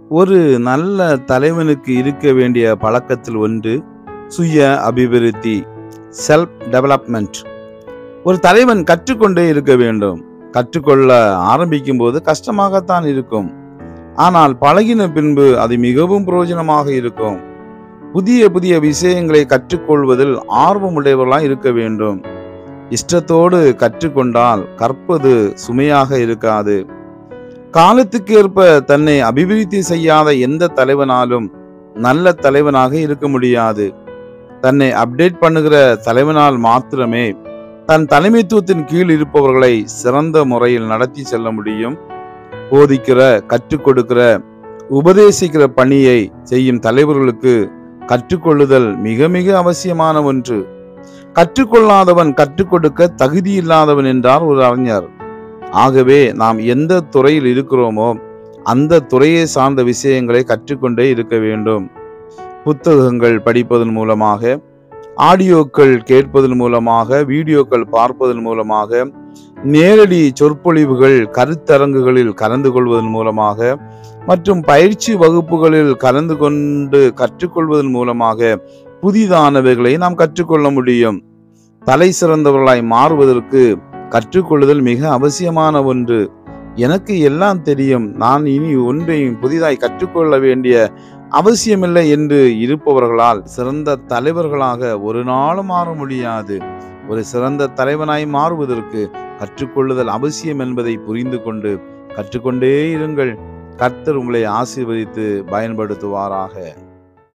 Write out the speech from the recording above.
ஒரு நல்ல தலைவனுக்கு இருக்க வேண்டிய பழக்கத்தில் ஒன்று சுய அபிவிருத்தி செல்ஃப் டெவலப்மெண்ட் ஒரு தலைவன் கற்றுக்கொண்டே இருக்க வேண்டும் கற்றுக்கொள்ள ஆரம்பிக்கும் போது கஷ்டமாகத்தான் இருக்கும் ஆனால் பழகின பின்பு அது மிகவும் பிரயோஜனமாக இருக்கும் புதிய புதிய விஷயங்களை கற்றுக்கொள்வதில் ஆர்வமுடையவர்களாக இருக்க வேண்டும் இஷ்டத்தோடு கற்றுக்கொண்டால் கற்பது சுமையாக இருக்காது காலத்துக்கு ஏற்ப தன்னை அபிவிருத்தி செய்யாத எந்த தலைவனாலும் நல்ல தலைவனாக இருக்க முடியாது தன்னை அப்டேட் பண்ணுகிற தலைவனால் மாத்திரமே தன் தலைமைத்துவத்தின் கீழ் இருப்பவர்களை சிறந்த முறையில் நடத்தி செல்ல முடியும் போதிக்கிற கற்றுக் கொடுக்கிற உபதேசிக்கிற பணியை செய்யும் தலைவர்களுக்கு கற்றுக்கொள்ளுதல் மிக மிக அவசியமான ஒன்று கற்றுக்கொள்ளாதவன் கற்றுக் கொடுக்க தகுதி இல்லாதவன் என்றார் ஒரு அறிஞர் ஆகவே நாம் எந்த துறையில் இருக்கிறோமோ அந்த துறையை சார்ந்த விஷயங்களை கற்றுக்கொண்டே இருக்க வேண்டும் புத்தகங்கள் படிப்பதன் மூலமாக ஆடியோக்கள் கேட்பதன் மூலமாக வீடியோக்கள் பார்ப்பதன் மூலமாக நேரடி சொற்பொழிவுகள் கருத்தரங்குகளில் கலந்து கொள்வதன் மூலமாக மற்றும் பயிற்சி வகுப்புகளில் கலந்து கொண்டு கற்றுக்கொள்வதன் மூலமாக புதிதானவைகளை நாம் கற்றுக்கொள்ள முடியும் தலை சிறந்தவர்களாய் மாறுவதற்கு கற்றுக்கொள்ளுதல் மிக அவசியமான ஒன்று எனக்கு எல்லாம் தெரியும் நான் இனி ஒன்றையும் புதிதாய் கற்றுக்கொள்ள வேண்டிய அவசியமில்லை என்று இருப்பவர்களால் சிறந்த தலைவர்களாக ஒரு நாளும் மாற முடியாது ஒரு சிறந்த தலைவனாய் மாறுவதற்கு கற்றுக்கொள்ளுதல் அவசியம் என்பதை புரிந்து கொண்டு கற்றுக்கொண்டே இருங்கள் கர்த்தர் உங்களை ஆசீர்வதித்து பயன்படுத்துவாராக